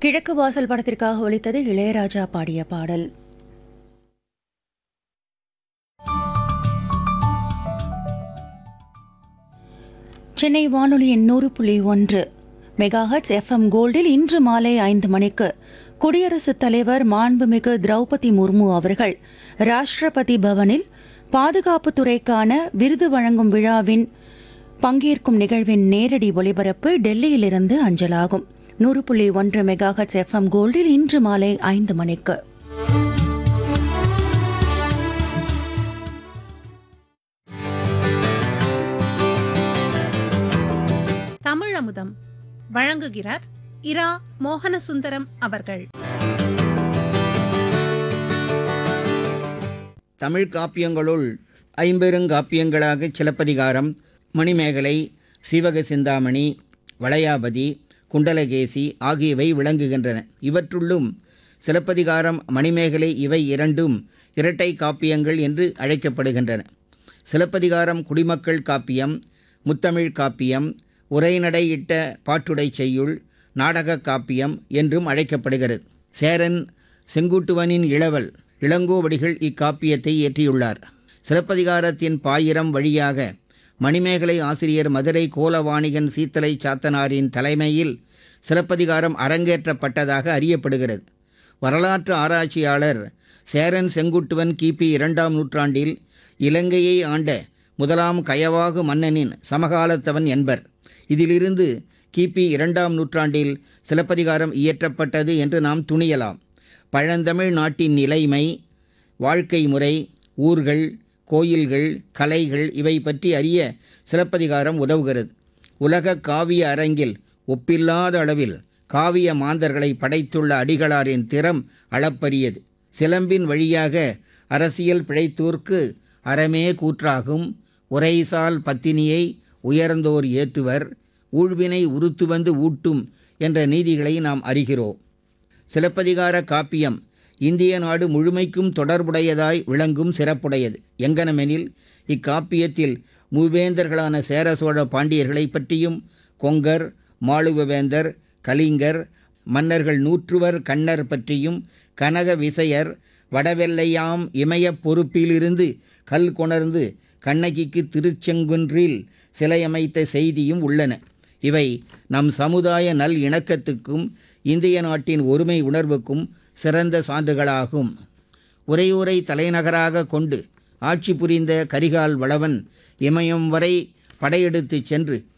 கிழக்கு வாசல் படத்திற்காக ஒலித்தது இளையராஜா பாடிய பாடல் சென்னை வானொலியின் நூறு புள்ளி ஒன்று மெகாஹட்ஸ் எஃப்எம் கோல்டில் இன்று மாலை ஐந்து மணிக்கு குடியரசுத் தலைவர் மாண்புமிகு திரௌபதி முர்மு அவர்கள் ராஷ்டிரபதி பவனில் பாதுகாப்புத் துறைக்கான விருது வழங்கும் விழாவின் பங்கேற்கும் நிகழ்வின் நேரடி ஒளிபரப்பு டெல்லியிலிருந்து அஞ்சலாகும் நூறு புள்ளி ஒன்று மெகாஹட்ஸ் எஃப்எம் கோல்டில் இன்று மாலை ஐந்து மணிக்கு தமிழமுதம் வழங்குகிறார் இரா மோகனசுந்தரம் அவர்கள் தமிழ் காப்பியங்களுள் ஐம்பெருங்காப்பியங்களாக சிலப்பதிகாரம் மணிமேகலை சீவக சிந்தாமணி வளையாபதி குண்டலகேசி ஆகியவை விளங்குகின்றன இவற்றுள்ளும் சிலப்பதிகாரம் மணிமேகலை இவை இரண்டும் இரட்டை காப்பியங்கள் என்று அழைக்கப்படுகின்றன சிலப்பதிகாரம் குடிமக்கள் காப்பியம் முத்தமிழ் காப்பியம் உரைநடையிட்ட பாட்டுடை செய்யுள் நாடக காப்பியம் என்றும் அழைக்கப்படுகிறது சேரன் செங்குட்டுவனின் இளவல் இளங்கோவடிகள் இக்காப்பியத்தை இயற்றியுள்ளார் சிலப்பதிகாரத்தின் பாயிரம் வழியாக மணிமேகலை ஆசிரியர் மதுரை கோலவாணிகன் சீத்தலை சாத்தனாரின் தலைமையில் சிலப்பதிகாரம் அரங்கேற்றப்பட்டதாக அறியப்படுகிறது வரலாற்று ஆராய்ச்சியாளர் சேரன் செங்குட்டுவன் கிபி இரண்டாம் நூற்றாண்டில் இலங்கையை ஆண்ட முதலாம் கயவாகு மன்னனின் சமகாலத்தவன் என்பர் இதிலிருந்து கிபி இரண்டாம் நூற்றாண்டில் சிலப்பதிகாரம் இயற்றப்பட்டது என்று நாம் துணியலாம் பழந்தமிழ் நாட்டின் நிலைமை வாழ்க்கை முறை ஊர்கள் கோயில்கள் கலைகள் இவை பற்றி அறிய சிலப்பதிகாரம் உதவுகிறது உலக காவிய அரங்கில் ஒப்பில்லாத அளவில் காவிய மாந்தர்களை படைத்துள்ள அடிகளாரின் திறம் அளப்பரியது சிலம்பின் வழியாக அரசியல் பிழைத்தோர்க்கு அறமே கூற்றாகும் உரைசால் பத்தினியை உயர்ந்தோர் ஏற்றுவர் ஊழ்வினை உறுத்து வந்து ஊட்டும் என்ற நீதிகளை நாம் அறிகிறோம் சிலப்பதிகார காப்பியம் இந்திய நாடு முழுமைக்கும் தொடர்புடையதாய் விளங்கும் சிறப்புடையது எங்கனமெனில் இக்காப்பியத்தில் மூவேந்தர்களான சேர சோழ பாண்டியர்களை பற்றியும் கொங்கர் மாளுவவேந்தர் கலிங்கர் மன்னர்கள் நூற்றுவர் கண்ணர் பற்றியும் கனக விசயர் வடவெல்லையாம் இமயப் பொறுப்பிலிருந்து கல் கொணர்ந்து கண்ணகிக்கு திருச்செங்குன்றில் சிலையமைத்த செய்தியும் உள்ளன இவை நம் சமுதாய நல் இணக்கத்துக்கும் இந்திய நாட்டின் ஒருமை உணர்வுக்கும் சிறந்த சான்றுகளாகும் உறையூரை தலைநகராக கொண்டு ஆட்சி புரிந்த கரிகால் வளவன் இமயம் வரை படையெடுத்துச் சென்று